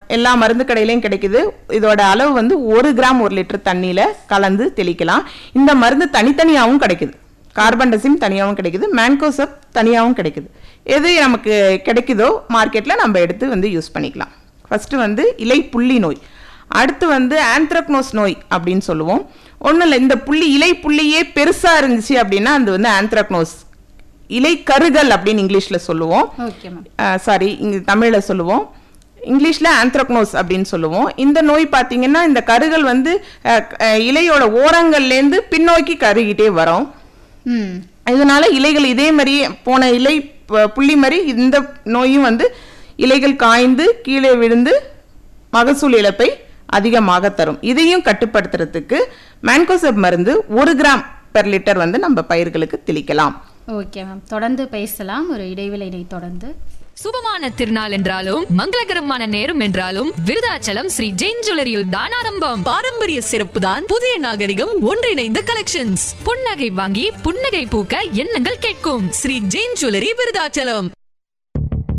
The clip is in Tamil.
எல்லா மருந்து கடையிலையும் கிடைக்குது இதோட அளவு வந்து ஒரு கிராம் ஒரு லிட்டர் தண்ணியில கலந்து தெளிக்கலாம் இந்த மருந்து தனித்தனியாகவும் கிடைக்குது கார்பன்டசிம் தனியாகவும் கிடைக்குது மேன்கோசப் தனியாகவும் கிடைக்குது எது நமக்கு கிடைக்குதோ மார்க்கெட்ல நம்ம எடுத்து வந்து யூஸ் பண்ணிக்கலாம் ஃபர்ஸ்ட் வந்து இலை புள்ளி நோய் அடுத்து வந்து ஆந்த்ரக்னோஸ் நோய் அப்படின்னு சொல்லுவோம் ஒன்றும் இல்லை இந்த புள்ளி இலை புள்ளியே பெருசா இருந்துச்சு அப்படின்னா அது வந்து ஆந்த்ரக்னோஸ் இலை கருகல் அப்படின்னு இங்கிலீஷ்ல சொல்லுவோம் ஓகே மேம் சாரி இங்க தமிழ்ல சொல்லுவோம் இங்கிலீஷ்ல ஆந்த்ரக்னோஸ் அப்படின்னு சொல்லுவோம் இந்த நோய் பாத்தீங்கன்னா இந்த கருகள் வந்து அஹ், அஹ், இலையோட ஓரங்கள்லேருந்து பின்னோக்கி கருகிட்டே வரும் ம் இதனால இலைகள் இதே மாதிரி போன இலை ப- புள்ளி மாதிரி இந்த நோயும் வந்து இலைகள் காய்ந்து கீழே விழுந்து மகசூல் இழப்பை அதிகமாக தரும் இதையும் கட்டுப்படுத்துறதுக்கு மேன்கோசப் மருந்து ஒரு கிராம் பெர் லிட்டர் வந்து நம்ம பயிர்களுக்கு தெளிக்கலாம் ஓகே மேம் தொடர்ந்து பேசலாம் ஒரு இடைவேளையை தொடர்ந்து சுபமான திருநாள் என்றாலும் மங்களகரமான நேரம் என்றாலும் விருதாச்சலம் ஸ்ரீ ஜெயின் ஜுவல்லரியில் தான் ஆரம்பம் பாரம்பரிய சிறப்பு தான் புதிய நாகரிகம் ஒன்றிணைந்த கலெக்ஷன்ஸ் புன்னகை வாங்கி புன்னகை பூக்க எண்ணங்கள் கேட்கும் ஸ்ரீ ஜெயின் ஜுவல்லரி விருதாச்சலம்